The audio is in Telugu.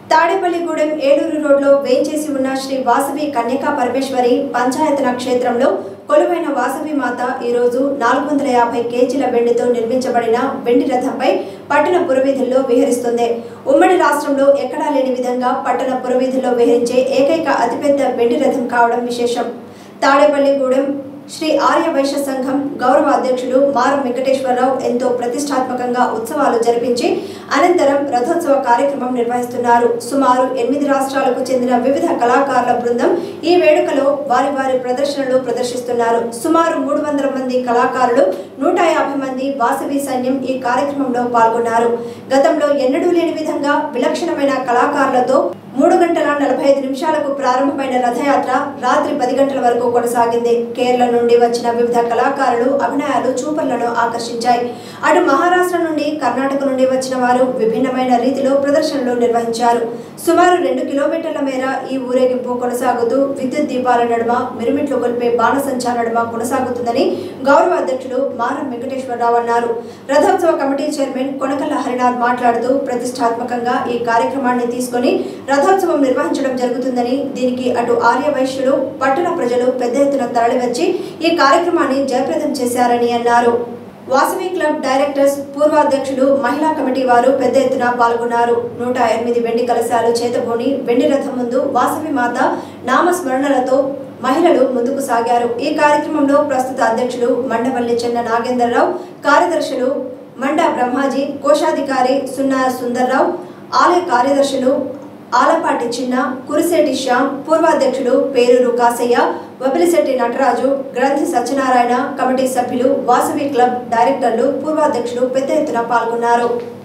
తాడేపల్లిగూడెం ఏలూరు రోడ్లో వేంచేసి ఉన్న శ్రీ వాసవి కన్యకా పరమేశ్వరి పంచాయతన క్షేత్రంలో కొలువైన వాసవి మాత ఈరోజు నాలుగు వందల యాభై కేజీల వెండితో నిర్మించబడిన వెండి రథంపై పట్టణ పురవీధుల్లో విహరిస్తుంది ఉమ్మడి రాష్ట్రంలో ఎక్కడా లేని విధంగా పట్టణ పురవీధుల్లో విహరించే ఏకైక అతిపెద్ద వెండి రథం కావడం విశేషం తాడేపల్లిగూడెం శ్రీ ఆర్య వైశ్య సంఘం గౌరవ అధ్యక్షులు మారం వెంకటేశ్వరరావు ఎంతో ప్రతిష్టాత్మకంగా ఉత్సవాలు జరిపించి అనంతరం రథోత్సవ కార్యక్రమం నిర్వహిస్తున్నారు సుమారు ఎనిమిది రాష్ట్రాలకు చెందిన వివిధ కళాకారుల బృందం ఈ వేడుకలో వారి వారి ప్రదర్శనలు ప్రదర్శిస్తున్నారు సుమారు మూడు వందల మంది కళాకారులు నూట యాభై మంది వాసవి సైన్యం ఈ కార్యక్రమంలో పాల్గొన్నారు గతంలో ఎన్నడూ లేని విధంగా విలక్షణమైన కళాకారులతో మూడు గంటల నలభై ఐదు నిమిషాలకు ప్రారంభమైన రథయాత్ర రాత్రి పది గంటల వరకు కొనసాగింది కేరళ నుండి వచ్చిన వివిధ కళాకారులు అభినయాలు చూపర్లను ఆకర్షించాయి అటు మహారాష్ట్ర నుండి కర్ణాటక నుండి వచ్చిన వారు విభిన్నమైన రీతిలో ప్రదర్శనలు నిర్వహించారు సుమారు రెండు కిలోమీటర్ల మేర ఈ ఊరేగింపు కొనసాగుతూ విద్యుత్ దీపాల నడుమ మిరుమిట్లు గొలిపే బాణసంచా నడుమ కొనసాగుతుందని గౌరవ అధ్యక్షులు మారం వెంకటేశ్వరరావు అన్నారు రథోత్సవ కమిటీ చైర్మన్ కొనకల్ల హరినాథ్ మాట్లాడుతూ ప్రతిష్టాత్మకంగా ఈ కార్యక్రమాన్ని తీసుకొని రథోత్సవం నిర్వహించడం జరుగుతుందని దీనికి అటు ఆర్య వైశ్యులు పట్టణ ప్రజలు పెద్ద ఎత్తున తరలివచ్చి ఈ కార్యక్రమాన్ని జయప్రదం చేశారని అన్నారు వాసవి క్లబ్ డైరెక్టర్స్ పూర్వాధ్యక్షులు మహిళా కమిటీ వారు పెద్ద ఎత్తున పాల్గొన్నారు నూట ఎనిమిది వెండి కలశాలు చేతబోని వెండి రథం ముందు వాసవి మాత నామస్మరణలతో మహిళలు ముందుకు సాగారు ఈ కార్యక్రమంలో ప్రస్తుత అధ్యక్షులు మండవల్లి చెన్న నాగేంద్రరావు కార్యదర్శులు మండ బ్రహ్మాజీ కోశాధికారి సున్నా సుందర్రావు ఆలయ కార్యదర్శులు ఆలపాటి చిన్న కురిశెట్టి శ్యామ్ పూర్వాధ్యక్షులు పేరూరు కాసయ్య వబిలిశెట్టి నటరాజు గ్రంథి సత్యనారాయణ కమిటీ సభ్యులు వాసవి క్లబ్ డైరెక్టర్లు పూర్వాధ్యక్షులు పెద్ద ఎత్తున పాల్గొన్నారు